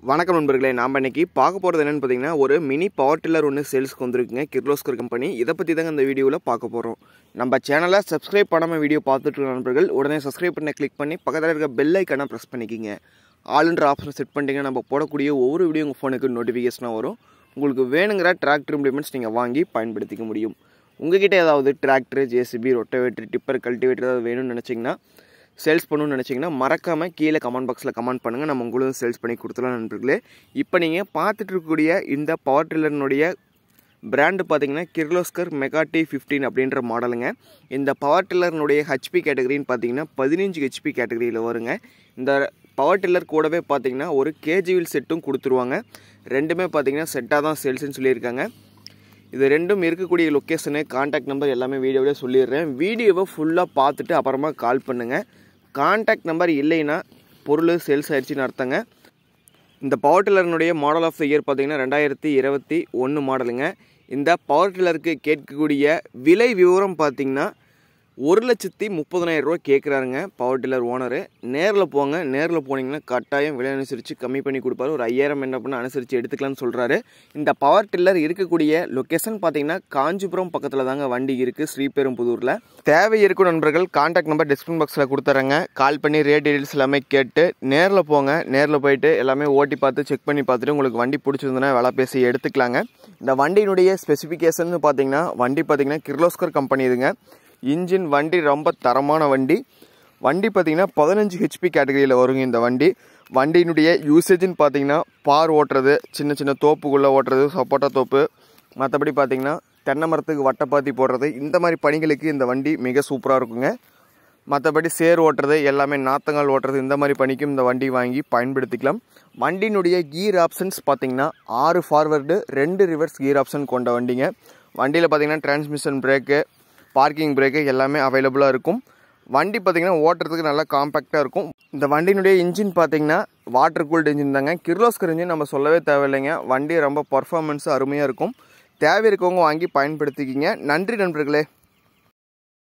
வணக்கம் நண்பர்களே நாம் இன்னைக்கு பார்க்க போகிறது என்னென்னு பார்த்தீங்கன்னா ஒரு மினி பவர் டில்லர் ஒன்று சேல்ஸ்க்கு வந்திருக்குங்க கிர்லோஸ்கர் கம்பெனி இதை பற்றி தாங்க இந்த வீடியோவில் பார்க்க போகிறோம் நம்ம சேனலை சப்ஸ்கிரைப் பண்ணாமல் வீடியோ பார்த்துட்டு இருக்க நண்பர்கள் உடனே சப்ஸ்கிரைப் பண்ண கிளிக் பண்ணி பக்கத்தில் இருக்க பெல் ஐக்கானை ப்ரெஸ் பண்ணிக்கிங்க ஆளுன்ற ஆப்ஷனை செட் பண்ணிட்டீங்கன்னா நம்ம போடக்கூடிய ஒவ்வொரு வீடியோ உங்கள் ஃபோனுக்கு நோட்டிஃபிகேஷனாக வரும் உங்களுக்கு வேணுங்கிற டிராக்டர் இம்ப்ளிமெண்ட்ஸ் நீங்கள் வாங்கி பயன்படுத்திக்க முடியும் உங்ககிட்ட ஏதாவது tractor JCB rotavator tipper cultivator ஏதாவது வேணும்னு நினச்சிங்கன்னா சேல்ஸ் பண்ணணும்னு நினச்சிங்கன்னா மறக்காமல் கீழே கமெண்ட் பாக்ஸில் கமெண்ட் பண்ணுங்கள் நம்ம உங்களுக்கு சேல்ஸ் பண்ணி கொடுத்துலாம் நண்பர்களே இப்போ நீங்கள் பார்த்துட்டு இருக்கக்கூடிய இந்த பவர் டில்லர்னுடைய பிராண்டு பார்த்தீங்கன்னா கிர்லோஸ்கர் மெகா டி ஃபிஃப்டீன் அப்படின்ற மாடலுங்க இந்த பவர் டில்லர்னுடைய ஹெச்பி கேட்டகரின்னு பார்த்தீங்கன்னா பதினஞ்சு ஹெச்பி கேட்டகரியில் வருங்க இந்த பவர் டில்லர் கூடவே பார்த்தீங்கன்னா ஒரு கேஜிவில் செட்டும் கொடுத்துருவாங்க ரெண்டுமே பார்த்தீங்கன்னா செட்டாக தான் சேல்ஸ்னு சொல்லியிருக்காங்க இது ரெண்டும் இருக்கக்கூடிய லொக்கேஷனு காண்டாக்ட் நம்பர் எல்லாமே வீடியோவிலே சொல்லிடுறேன் வீடியோவை ஃபுல்லாக பார்த்துட்டு அப்புறமா கால் பண்ணுங்கள் காண்டாக்ட் நம்பர் இல்லைன்னா பொருள் சேல்ஸ் ஆயிடுச்சுன்னு அர்த்தங்க இந்த பவர் டில்லர்னுடைய மாடல் ஆஃப் த இயர் பார்த்தீங்கன்னா ரெண்டாயிரத்தி இருபத்தி ஒன்று மாடலுங்க இந்த பவர் டில்லருக்கு கேட்கக்கூடிய விலை விவரம் பார்த்தீங்கன்னா ஒரு லட்சத்தி முப்பதனாயிரம் ரூபா கேட்குறாருங்க பவர் டில்லர் ஓனரு நேரில் போங்க நேரில் போனீங்கன்னா கட்டாயம் விலை அனுசரித்து கம்மி பண்ணி கொடுப்பாரு ஒரு ஐயாயிரம் என்ன பண்ண அனுசரித்து எடுத்துக்கலாம்னு சொல்கிறாரு இந்த பவர் டில்லர் இருக்கக்கூடிய லொக்கேஷன் பார்த்தீங்கன்னா காஞ்சிபுரம் பக்கத்தில் தாங்க வண்டி இருக்குது ஸ்ரீபெரும்புதூரில் தேவை இருக்கும் நண்பர்கள் கான்டாக்ட் நம்பர் டிஸ்கிரிப்ஷன் பாக்ஸில் கொடுத்துறேங்க கால் பண்ணி ரேட் டீடைல்ஸ் எல்லாமே கேட்டு நேரில் போங்க நேரில் போயிட்டு எல்லாமே ஓட்டி பார்த்து செக் பண்ணி பார்த்துட்டு உங்களுக்கு வண்டி பிடிச்சிருந்ததுன்னா விலை பேசி எடுத்துக்கலாங்க இந்த வண்டியினுடைய ஸ்பெசிஃபிகேஷன் பார்த்தீங்கன்னா வண்டி பார்த்தீங்கன்னா கிர்லோஸ்கர் கம்பெனி இதுங்க இன்ஜின் வண்டி ரொம்ப தரமான வண்டி வண்டி பார்த்தீங்கன்னா பதினஞ்சு ஹெச்பி கேட்டகரியில் வருங்க இந்த வண்டி வண்டியினுடைய யூசேஜ்னு பார்த்தீங்கன்னா பார் ஓட்டுறது சின்ன சின்ன தோப்புக்குள்ளே ஓட்டுறது சப்போட்டா தோப்பு மற்றபடி பார்த்தீங்கன்னா தென்னை மரத்துக்கு வட்டப்பாத்தி போடுறது இந்த மாதிரி பணிகளுக்கு இந்த வண்டி மிக சூப்பராக இருக்குங்க மற்றபடி சேர் ஓட்டுறது எல்லாமே நாத்தங்கால் ஓட்டுறது இந்த மாதிரி பணிக்கும் இந்த வண்டி வாங்கி பயன்படுத்திக்கலாம் வண்டியினுடைய கீர் ஆப்ஷன்ஸ் பார்த்தீங்கன்னா ஆறு ஃபார்வர்டு ரெண்டு ரிவர்ஸ் கீர் ஆப்ஷன் கொண்ட வண்டிங்க வண்டியில் பார்த்தீங்கன்னா டிரான்ஸ்மிஷன் பிரேக்கு பார்க்கிங் பிரேக்கு எல்லாமே அவைலபிளாக இருக்கும் வண்டி பார்த்தீங்கன்னா ஓட்டுறதுக்கு நல்லா காம்பேக்டாக இருக்கும் இந்த வண்டியினுடைய இன்ஜின் பார்த்தீங்கன்னா வாட்டர் கூல்டு இன்ஜின் தாங்க கிர்லோஸ்கர் இன்ஜின் நம்ம சொல்லவே தேவையில்லைங்க வண்டி ரொம்ப பர்ஃபார்மன்ஸ் அருமையாக இருக்கும் தேவை இருக்கவங்க வாங்கி பயன்படுத்திக்கிங்க நன்றி நண்பர்களே